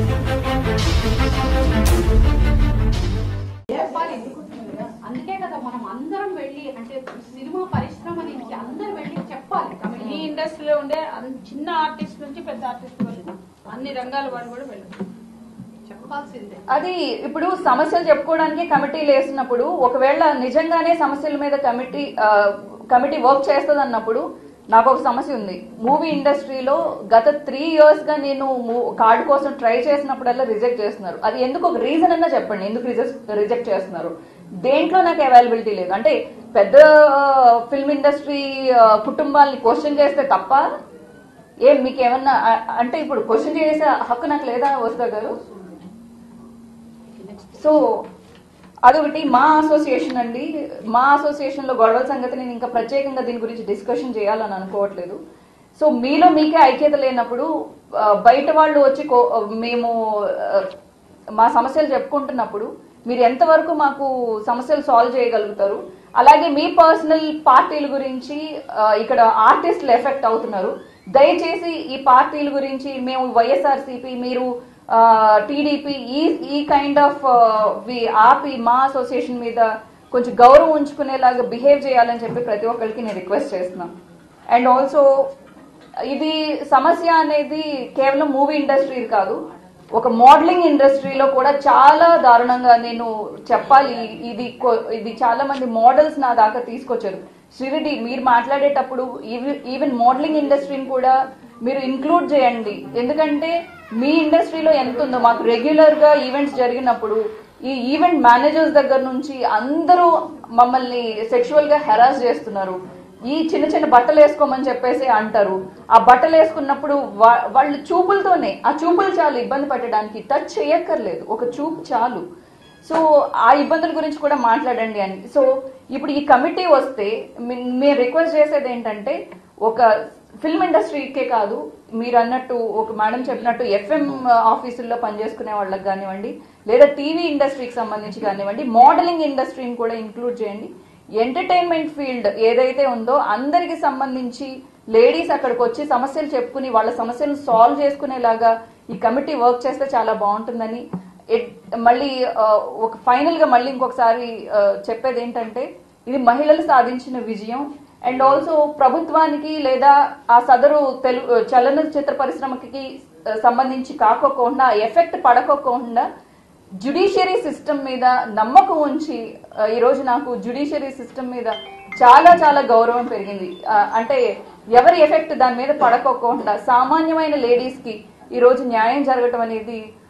చెప్పాలి ఎందుకుంటుంది కదా అందుకే కదా మనం అందరం వెళ్ళి అంటే సినిమా పరిశ్రమ నుంచి అందరం వెళ్ళి చెప్పాలి ఈ ఇండస్ట్రీలో ఉండే అన్- చిన్న ఆర్టిస్ట్ నుంచి పెద్ద ఆర్టిస్ట్ వరకు అన్ని రంగాల వాళ్ళు కూడా వెళ్ళారు చెప్పాల్సిందే అది ఇప్పుడు సమస్యలు చెప్పుకోవడానికి కమిటీలు వేసినప్పుడు ఒకవేళ నిజంగానే సమస్యల మీద కమిటీ ఆ, కమిటీ వర్క్ చేస్తుంది అన్నప్పుడు నాకు ఒక సమస్య ఉంది మూవీ ఇండస్ట్రీలో గత త్రీ ఇయర్స్ గా నేను కార్డు కోసం ట్రై చేసినప్పుడల్లా రిజెక్ట్ చేస్తున్నారు అది ఎందుకు ఒక రీజన్ అన్నా చెప్పండి ఎందుకు రిజెక్ట్ చేస్తున్నారు దేంట్లో నాకు అవైలబిలిటీ లేదు అంటే పెద్ద ఫిల్మ్ ఇండస్ట్రీ కుటుంబాలని క్వశ్చన్ చేస్తే తప్ప ఏం మీకు ఏమన్నా అ- అంటే ఇప్పుడు క్వశ్చన్ చేసే హక్కు నాకు లేదా వస్తా గారు సో అదొకటి మా అసోసియేషన్ అండి మా అసోసియేషన్ లో గొడవల సంగతి నేను ఇంకా ప్రత్యేకంగా దీని గురించి డిస్కషన్ చేయాలని అనుకోవట్లేదు సో మీలో మీకే ఐక్యత లేనప్పుడు ఆ, బయట వాళ్ళు వచ్చి కో- మేము ఆ, మా సమస్యలు చెప్పుకుంటున్నప్పుడు మీరు ఎంతవరకు మాకు సమస్యలు సాల్వ్ చేయగలుగుతారు అలాగే మీ పర్సనల్ పార్టీల గురించి ఆ, ఇక్కడ ఆర్టిస్టులు ఎఫెక్ట్ అవుతున్నారు దయచేసి ఈ పార్టీల గురించి మేము వైఎస్ఆర్సీపీ మీరు టీడీపీ ఈ ఈ కైండ్ ఆఫ్ ఆపి మా అసోసియేషన్ మీద కొంచెం గౌరవం ఉంచుకునేలాగా బిహేవ్ చేయాలని చెప్పి ప్రతి ఒక్కరికి నేను రిక్వెస్ట్ చేస్తున్నాను అండ్ ఆల్సో ఇది సమస్య అనేది కేవలం మూవీ ఇండస్ట్రీ కాదు ఒక మోడలింగ్ ఇండస్ట్రీలో కూడా చాలా దారుణంగా నేను చెప్పాలి ఇది కొ- ఇది చాలా మంది మోడల్స్ నా దాకా తీసుకొచ్చారు శ్రీరెడ్డి మీరు మాట్లాడేటప్పుడు ఈవెన్ మోడలింగ్ ఇండస్ట్రీని కూడా మీరు ఇంక్లూడ్ చేయండి ఎందుకంటే మీ ఇండస్ట్రీలో ఎంత ఉందో మాకు రెగ్యులర్ గా ఈవెంట్స్ జరిగినప్పుడు ఈ ఈవెంట్ మేనేజర్స్ దగ్గర నుంచి అందరూ మమ్మల్ని సెక్షువల్ గా హెరాస్ చేస్తున్నారు ఈ చిన్న చిన్న బట్టలు వేసుకోమని చెప్పేసి అంటారు ఆ బట్టలు వేసుకున్నప్పుడు వా- వాళ్ళు చూపులతోనే ఆ చూపులు చాలు ఇబ్బంది పెట్టడానికి టచ్ చేయక్కర్లేదు ఒక చూపు చాలు సో ఆ ఇబ్బందుల గురించి కూడా మాట్లాడండి అని సో ఇప్పుడు ఈ కమిటీ వస్తే మీ- మేము రిక్వెస్ట్ చేసేది ఏంటంటే ఒక ఫిల్మ్ ఇండస్ట్రీకే కాదు మీరు అన్నట్టు ఒక మేడం చెప్పినట్టు ఎఫ్ఎం ఆఫీసుల్లో పనిచేసుకునే వాళ్ళకి కానివ్వండి లేదా టీవీ ఇండస్ట్రీకి సంబంధించి కానివ్వండి మోడలింగ్ ఇండస్ట్రీని కూడా ఇంక్లూడ్ చేయండి ఎంటర్టైన్మెంట్ ఫీల్డ్ ఏదైతే ఉందో అందరికి సంబంధించి లేడీస్ అక్కడికి వచ్చి సమస్యలు చెప్పుకుని వాళ్ళ సమస్యలను సాల్వ్ చేసుకునేలాగా ఈ కమిటీ వర్క్ చేస్తే చాలా బాగుంటుందని ఎట్- మళ్ళీ ఆ, ఒక ఫైనల్ గా మళ్ళీ ఇంకొకసారి ఆ, చెప్పేది ఏంటంటే ఇది మహిళలు సాధించిన విజయం అండ్ ఆల్సో ప్రభుత్వానికి లేదా ఆ సదరు తెలుగు చలనచిత్ర పరిశ్రమకి ఆ, సంబంధించి కాకోకుండా ఎఫెక్ట్ పడకోకుండా జుడిషియరీ సిస్టమ్ మీద నమ్మకం ఉంచి ఆ, ఈరోజు నాకు జుడిషియరీ సిస్టమ్ మీద చాలా చాలా గౌరవం పెరిగింది ఆ, అంటే ఎవరి ఎఫెక్ట్ దాని మీద పడకోకుండా సామాన్యమైన లేడీస్ కి ఈ రోజు న్యాయం జరగటం అనేది